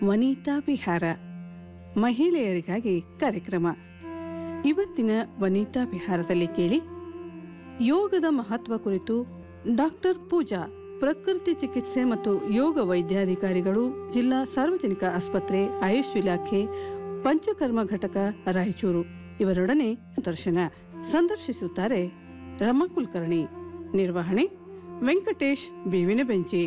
ವನಿತಾ ವಿಹಾರ ಮಹಿಳೆಯರಿಗಾಗಿ ಕಾರ್ಯಕ್ರಮ ಇವತ್ತಿನ ವನಿತಾ ವಿಹಾರದಲ್ಲಿ ಕೇಳಿ ಯೋಗದ ಮಹತ್ವ ಕುರಿತು ಡಾಕ್ಟರ್ ಪೂಜಾ ಪ್ರಕೃತಿ ಚಿಕಿತ್ಸೆ ಮತ್ತು ಯೋಗ ವೈದ್ಯಾಧಿಕಾರಿಗಳು ಜಿಲ್ಲಾ ಸಾರ್ವಜನಿಕ ಆಸ್ಪತ್ರೆ ಆಯುಷ್ ಇಲಾಖೆ ಪಂಚಕರ್ಮ ಘಟಕ ರಾಯಚೂರು ಇವರೊಡನೆ ದರ್ಶನ ಸಂದರ್ಶಿಸುತ್ತಾರೆ ರಮಾ ಕುಲಕರ್ಣಿ ನಿರ್ವಹಣೆ ವೆಂಕಟೇಶ್ ಬೇವಿನ ಬೆಂಚಿ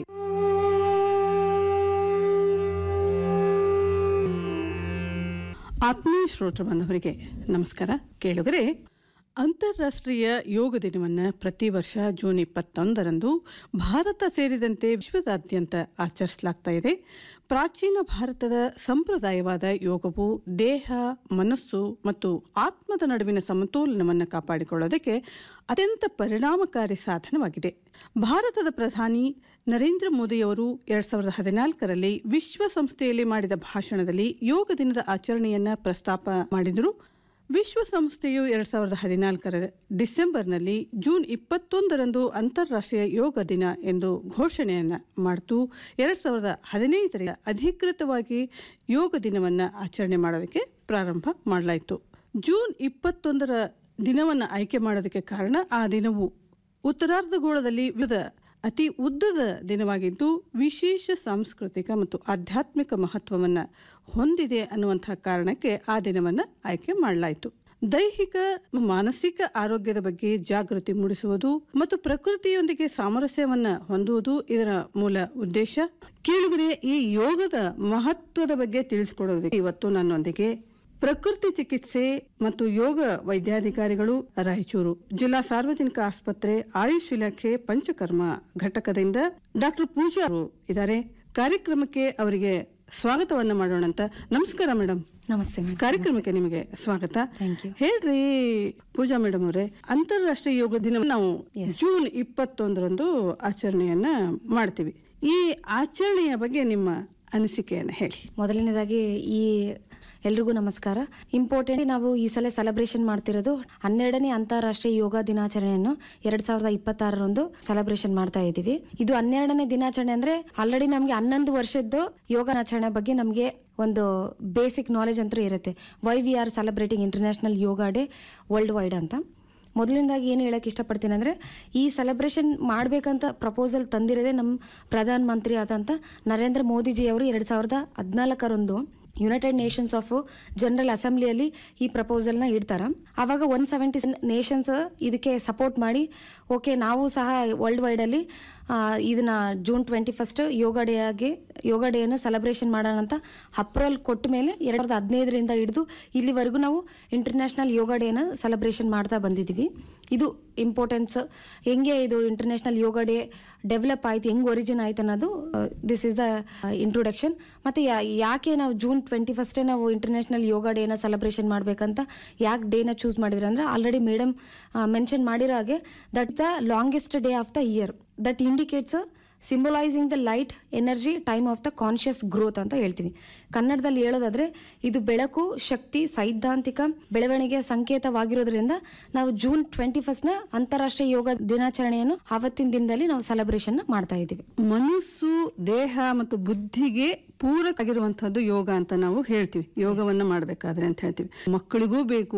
ಆತ್ಮೀಯ ಶ್ರೋತೃ ಬಾಂಧವರಿಗೆ ನಮಸ್ಕಾರ ಕೇಳುಗರೆ ಅಂತಾರಾಷ್ಟ್ರೀಯ ಯೋಗ ದಿನವನ್ನು ಪ್ರತಿ ವರ್ಷ ಜೂನ್ ಇಪ್ಪತ್ತೊಂದರಂದು ಭಾರತ ಸೇರಿದಂತೆ ವಿಶ್ವದಾದ್ಯಂತ ಆಚರಿಸಲಾಗ್ತಾ ಇದೆ ಪ್ರಾಚೀನ ಭಾರತದ ಸಂಪ್ರದಾಯವಾದ ಯೋಗವು ದೇಹ ಮನಸ್ಸು ಮತ್ತು ಆತ್ಮದ ನಡುವಿನ ಸಮತೋಲನವನ್ನು ಕಾಪಾಡಿಕೊಳ್ಳೋದಕ್ಕೆ ಅತ್ಯಂತ ಪರಿಣಾಮಕಾರಿ ಸಾಧನವಾಗಿದೆ ಭಾರತದ ಪ್ರಧಾನಿ ನರೇಂದ್ರ ಮೋದಿಯವರು ಎರಡ್ ಸಾವಿರದ ಹದಿನಾಲ್ಕರಲ್ಲಿ ವಿಶ್ವಸಂಸ್ಥೆಯಲ್ಲಿ ಮಾಡಿದ ಭಾಷಣದಲ್ಲಿ ಯೋಗ ದಿನದ ಆಚರಣೆಯನ್ನ ಪ್ರಸ್ತಾಪ ಮಾಡಿದರು ವಿಶ್ವಸಂಸ್ಥೆಯು ಎರಡ್ ಸಾವಿರದ ಹದಿನಾಲ್ಕರ ಡಿಸೆಂಬರ್ನಲ್ಲಿ ಜೂನ್ ಇಪ್ಪತ್ತೊಂದರಂದು ಅಂತಾರಾಷ್ಟ್ರೀಯ ಯೋಗ ದಿನ ಎಂದು ಘೋಷಣೆಯನ್ನ ಮಾಡಿತು ಎರಡ್ ಸಾವಿರದ ಹದಿನೈದರ ಅಧಿಕೃತವಾಗಿ ಯೋಗ ದಿನವನ್ನು ಆಚರಣೆ ಮಾಡೋದಕ್ಕೆ ಪ್ರಾರಂಭ ಮಾಡಲಾಯಿತು ಜೂನ್ ಇಪ್ಪತ್ತೊಂದರ ದಿನವನ್ನು ಆಯ್ಕೆ ಮಾಡೋದಕ್ಕೆ ಕಾರಣ ಆ ದಿನವು ಉತ್ತರಾರ್ಧಗೋಳದಲ್ಲಿ ವಿವಿಧ ಅತಿ ಉದ್ದದ ದಿನವಾಗಿದ್ದು ವಿಶೇಷ ಸಾಂಸ್ಕೃತಿಕ ಮತ್ತು ಆಧ್ಯಾತ್ಮಿಕ ಮಹತ್ವವನ್ನು ಹೊಂದಿದೆ ಅನ್ನುವಂಥ ಕಾರಣಕ್ಕೆ ಆ ದಿನವನ್ನು ಆಯ್ಕೆ ಮಾಡಲಾಯಿತು ದೈಹಿಕ ಮಾನಸಿಕ ಆರೋಗ್ಯದ ಬಗ್ಗೆ ಜಾಗೃತಿ ಮೂಡಿಸುವುದು ಮತ್ತು ಪ್ರಕೃತಿಯೊಂದಿಗೆ ಸಾಮರಸ್ಯವನ್ನು ಹೊಂದುವುದು ಇದರ ಮೂಲ ಉದ್ದೇಶ ಕೇಳುಗರೆ ಈ ಯೋಗದ ಮಹತ್ವದ ಬಗ್ಗೆ ತಿಳಿಸಿಕೊಡೋದಕ್ಕೆ ಇವತ್ತು ನನ್ನೊಂದಿಗೆ ಪ್ರಕೃತಿ ಚಿಕಿತ್ಸೆ ಮತ್ತು ಯೋಗ ವೈದ್ಯಾಧಿಕಾರಿಗಳು ರಾಯಚೂರು ಜಿಲ್ಲಾ ಸಾರ್ವಜನಿಕ ಆಸ್ಪತ್ರೆ ಆಯುಷ್ ಇಲಾಖೆ ಪಂಚಕರ್ಮ ಘಟಕದಿಂದ ಡಾಕ್ಟರ್ ಪೂಜಾ ಅವರು ಇದ್ದಾರೆ ಕಾರ್ಯಕ್ರಮಕ್ಕೆ ಅವರಿಗೆ ಸ್ವಾಗತವನ್ನ ಮಾಡೋಣ ಅಂತ ನಮಸ್ಕಾರ ಮೇಡಮ್ ನಮಸ್ತೆ ಮೇಡಮ್ ಕಾರ್ಯಕ್ರಮಕ್ಕೆ ನಿಮಗೆ ಸ್ವಾಗತ Thank you. ಹೇಳ್ರಿ ಪೂಜಾ ಮೇಡಮ್ ಅವರೇ ಅಂತಾರಾಷ್ಟ್ರೀಯ ಯೋಗ ದಿನ ನಾವು ಜೂನ್ ಇಪ್ಪತ್ತೊಂದರಂದು ಆಚರಣೆಯನ್ನ ಮಾಡ್ತೀವಿ ಈ ಆಚರಣೆಯ ಬಗ್ಗೆ ನಿಮ್ಮ ಅನಿಸಿಕೆಯನ್ನ ಹೇಳಿ ಮೊದಲನೇದಾಗಿ ಈ ಎಲ್ರಿಗೂ ನಮಸ್ಕಾರ ಇಂಪಾರ್ಟೆಂಟ್ ನಾವು ಈ ಸಲ ಸೆಲೆಬ್ರೇಷನ್ ಮಾಡ್ತಿರೋದು ಹನ್ನೆರಡನೇ ಅಂತಾರಾಷ್ಟ್ರೀಯ ಯೋಗ ದಿನಾಚರಣೆಯನ್ನು ಎರಡ್ ಸಾವಿರದ ಇಪ್ಪತ್ತಾರರಂದು ಸೆಲೆಬ್ರೇಷನ್ ಮಾಡ್ತಾ ಇದ್ದೀವಿ ಇದು ಹನ್ನೆರಡನೇ ದಿನಾಚರಣೆ ಅಂದ್ರೆ ಆಲ್ರೆಡಿ ನಮ್ಗೆ ಹನ್ನೊಂದು ವರ್ಷದ್ದು ಯೋಗ ದಿನಾಚರಣೆ ಬಗ್ಗೆ ನಮಗೆ ಒಂದು ಬೇಸಿಕ್ ನಾಲೆಜ್ ಅಂತೂ ಇರುತ್ತೆ why we are celebrating international yoga day world wide ಅಂತ ಮೊದಲಿಂದಾಗಿ ಏನು ಹೇಳಕ್ಕೆ ಇಷ್ಟಪಡ್ತೀನಿ ಅಂದರೆ ಈ ಸೆಲೆಬ್ರೇಷನ್ ಮಾಡಬೇಕಂತ ಪ್ರಪೋಸಲ್ ತಂದಿರೋದೇ ನಮ್ಮ ಪ್ರಧಾನ ಮಂತ್ರಿ ಆದಂಥ ನರೇಂದ್ರ ಮೋದಿಜಿ ಅವರು ಎರಡು ಸಾವಿರದ ಹದಿನಾಲ್ಕರಂದು ಯುನೈಟೆಡ್ ನೇಷನ್ಸ್ ಆಫ್ ಜನರಲ್ ಅಸೆಂಬ್ಲಿಯಲ್ಲಿ ಈ ಪ್ರಪೋಸಲ್ನ ಇಡ್ತಾರೆ ಆವಾಗ ಒನ್ ಸೆವೆಂಟಿ ನೇಷನ್ಸ್ ಇದಕ್ಕೆ ಸಪೋರ್ಟ್ ಮಾಡಿ ಓಕೆ ನಾವು ಸಹ ವರ್ಲ್ಡ್ ವೈಡಲ್ಲಿ ಇದನ್ನ June twenty first yoga day ಆಗಿ ಯೋಗ ಡೇಯನ್ನು ಸೆಲೆಬ್ರೇಷನ್ ಮಾಡೋಣ ಅಂತ ಅಪ್ರೂವಲ್ ಕೊಟ್ಟ ಮೇಲೆ ಎರಡು ಸಾವಿರದ ಹದಿನೈದರಿಂದ ಹಿಡಿದು ಇಲ್ಲಿವರೆಗೂ ನಾವು ಇಂಟರ್ನ್ಯಾಷನಲ್ ಯೋಗ ಡೇನ ಸೆಲೆಬ್ರೇಷನ್ ಮಾಡ್ತಾ ಬಂದಿದ್ದೀವಿ ಇದು ಇಂಪಾರ್ಟೆನ್ಸ್ ಹೆಂಗೆ ಇದು ಇಂಟರ್ನ್ಯಾಷನಲ್ ಯೋಗ ಡೇ ಡೆವಲಪ್ ಆಯ್ತು ಹೆಂಗೆ ಒರಿಜಿನ್ ಆಯ್ತು ಅನ್ನೋದು ದಿಸ್ ಇಸ್ ದ ಇಂಟ್ರೊಡಕ್ಷನ್ ಮತ್ತು ಯಾಕೆ ನಾವು ಜೂನ್ ಟ್ವೆಂಟಿ ಫಸ್ಟೇ ನಾವು ಇಂಟರ್ನ್ಯಾಷನಲ್ ಯೋಗ ಡೇನ ಸೆಲೆಬ್ರೇಷನ್ ಮಾಡಬೇಕಂತ ಯಾಕೆ ಡೇನ ಚೂಸ್ ಮಾಡಿದ್ರೆ ಅಂದರೆ ಆಲ್ರೆಡಿ ಮೇಡಮ್ ಮೆನ್ಷನ್ ಮಾಡಿರೋ ಹಾಗೆ that the longest day of the year that indicates symbolising the light energy time of the conscious growth ಅಂತ ಹೇಳ್ತೀವಿ ಕನ್ನಡದಲ್ಲಿ ಹೇಳೋದಾದ್ರೆ ಇದು ಬೆಳಕು ಶಕ್ತಿ ಸೈದ್ಧಾಂತಿಕ ಬೆಳವಣಿಗೆಯ ಸಂಕೇತವಾಗಿರೋದ್ರಿಂದ ನಾವು ಜೂನ್ ಟ್ವೆಂಟಿ ಫಸ್ಟ್ನ ಅಂತಾರಾಷ್ಟ್ರೀಯ ಯೋಗ ದಿನಾಚರಣೆಯನ್ನು ಆವತ್ತಿನ ದಿನದಲ್ಲಿ ನಾವು ಸೆಲೆಬ್ರೇಷನ್ ಮಾಡ್ತಾ ಇದ್ದೀವಿ ಮನಸ್ಸು ದೇಹ ಮತ್ತು ಬುದ್ಧಿಗೆ ಪೂರಕ ಆಗಿರುವಂತಹದ್ದು ಯೋಗ ಅಂತ ನಾವು ಹೇಳ್ತೀವಿ ಯೋಗವನ್ನ ಮಾಡ್ಬೇಕಾದ್ರೆ ಅಂತ ಹೇಳ್ತೀವಿ ಮಕ್ಕಳಿಗೂ ಬೇಕು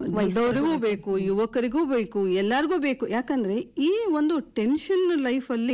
ದೊಡ್ಡವರಿಗೂ ಬೇಕು ಯುವಕರಿಗೂ ಬೇಕು ಎಲ್ಲರಿಗೂ ಬೇಕು ಯಾಕಂದ್ರೆ ಈ ಒಂದು ಟೆನ್ಷನ್ ಲೈಫ್ ಅಲ್ಲಿ